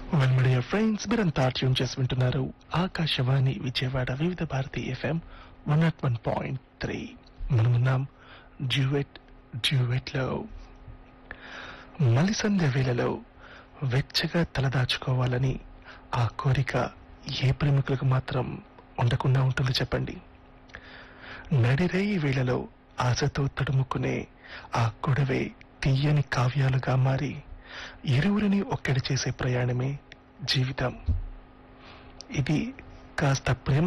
వెల్మడి friends మీరంతా tune చేసి వింటున్నారు Akashvani Vijayawada Vividh Bharati FM one naught one point three మనమున్నాం డ్యూవెట్ డ్యూవెట్ లో మలిసంధ్య వేళలో వెచ్చగా తలదాచుకోవాలని ఆ కోరిక ఏ ప్రేమికులకు మాత్రం ఉండకుండా ఉంటుంది చెప్పండి నడిరేయి వేళలో ఆశతో తడుముకునే ఆ గొడవే తీయని కావ్యాలుగా మారి ఇరువురిని ఒక్కడి చేసే ప్రయాణమే జీవితం ఇది కాస్త ప్రేమ